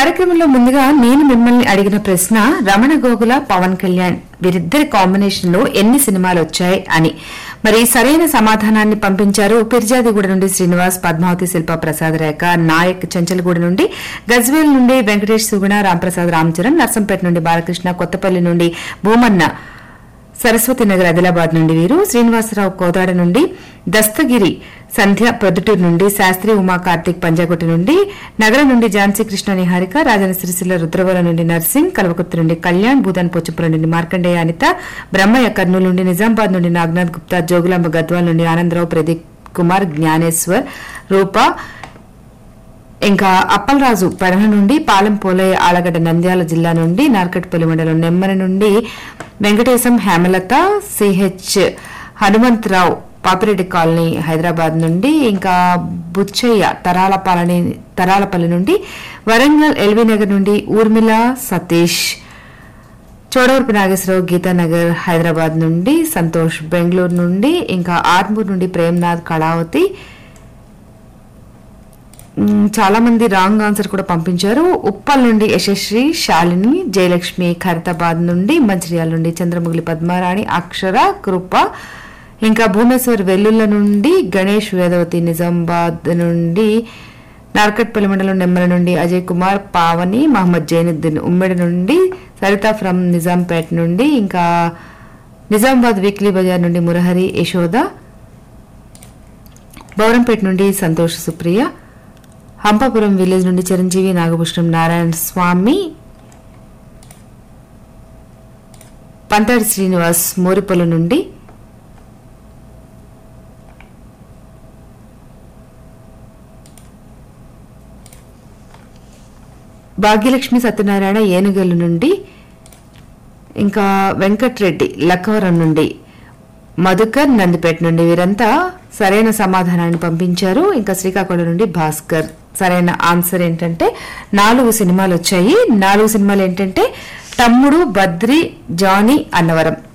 కార్యక్రమంలో ముందుగా నేను మిమ్మల్ని అడిగిన ప్రశ్న రమణ గోగుల పవన్ కళ్యాణ్ వీరిద్దరి కాంబినేషన్ లో ఎన్ని సినిమాలు వచ్చాయి అని మరి సరైన సమాధానాన్ని పంపించారు పిర్జాదిగూడ నుండి శ్రీనివాస్ పద్మావతి శిల్ప ప్రసాద్ రేఖ నాయక్ చెంచలగూడ నుండి గజ్వేల్ నుండి వెంకటేష్ సుగుణ రాంప్రసాద్ రామచరణ్ నర్సంపేట నుండి బాలకృష్ణ కొత్తపల్లి నుండి భూమన్న సరస్వతి నగర్ ఆదిలాబాద్ నుండి వీరు శ్రీనివాసరావు కోదాడ నుండి దస్తగిరి సంధ్య ప్రొద్దుటూరు నుండి శాస్త్రి ఉమా కార్తీక్ పంజాగుట్ట నుండి నగరం నుండి ఝాన్సీ కృష్ణ నిహారిక రాజన సిరిసిల్ల రుద్రవల నుండి నర్సింగ్ కల్వకుర్తి నుండి కళ్యాణ్ భూదాన్ పోచంపుల నుండి మార్కండేయ అనిత బ్రహ్మయ్య కర్నూలు నుండి నిజామాబాద్ నుండి నాగనాథ్ గుప్తా జోగులాంబ గద్వాల్ నుండి ఆనందరావు ప్రదీప్ కుమార్ జ్ఞానేశ్వర్ రూప ఇంకా అప్పలరాజు పెడన నుండి పాలెం పోలయ్య ఆలగడ్డ నంద్యాల జిల్లా నుండి నార్కట్పల్లి మండలం నెమ్మరి నుండి వెంకటేశం హేమలత సిహెచ్ హనుమంతరావు పాపిరెడ్డి కాలనీ హైదరాబాద్ నుండి ఇంకా బుచ్చయ్య తరాలపాలని తరాలపల్లి నుండి వరంగల్ ఎల్బీ నగర్ నుండి ఊర్మిళ సతీష్ చోడవరపు నాగేశ్వరరావు గీతానగర్ హైదరాబాద్ నుండి సంతోష్ బెంగళూరు నుండి ఇంకా ఆర్మూర్ నుండి ప్రేమ్నాథ్ కళావతి మ్మ్, చాలా మంది రాంగ్ ఆన్సర్ కూడా పంపించారు ఉప్పల్ నుండి యశస్వి శాలిని జయలక్ష్మి ఖైరతాబాద్ నుండి మంచిర్యాల నుండి చంద్రముగిలి పద్మారాణి అక్షర కృప ఇంకా భువనేశ్వర్ వెల్లుల్ల నుండి గణేష్ వేదవతి నిజామాబాద్ నుండి నార్కట్పల్లి మండలం నెమ్మల నుండి అజయ్ కుమార్ పావని మహమ్మద్ జైనుద్దీన్ ఉమ్మెడి నుండి సరిత ఫ్రమ్ నిజాంపేట్ నుండి ఇంకా నిజామాబాద్ వీక్లీ బజార్ నుండి మురహరి యశోద బౌరంపేట నుండి సంతోష్ సుప్రియ హంపాపురం విలేజ్ నుండి చిరంజీవి నాగభూషణం నారాయణ స్వామి పంతాడి శ్రీనివాస్ మోరిపొల నుండి భాగ్యలక్ష్మి సత్యనారాయణ ఏనుగల్లు నుండి ఇంకా వెంకట్రెడ్డి లక్కవరం నుండి మధుకర్ నందిపేట నుండి వీరంతా సరైన సమాధానాన్ని పంపించారు ఇంకా శ్రీకాకుళం నుండి భాస్కర్ సరైన ఆన్సర్ ఏంటంటే నాలుగు సినిమాలు వచ్చాయి నాలుగు సినిమాలు ఏంటంటే తమ్ముడు బద్రి జానీ అన్నవరం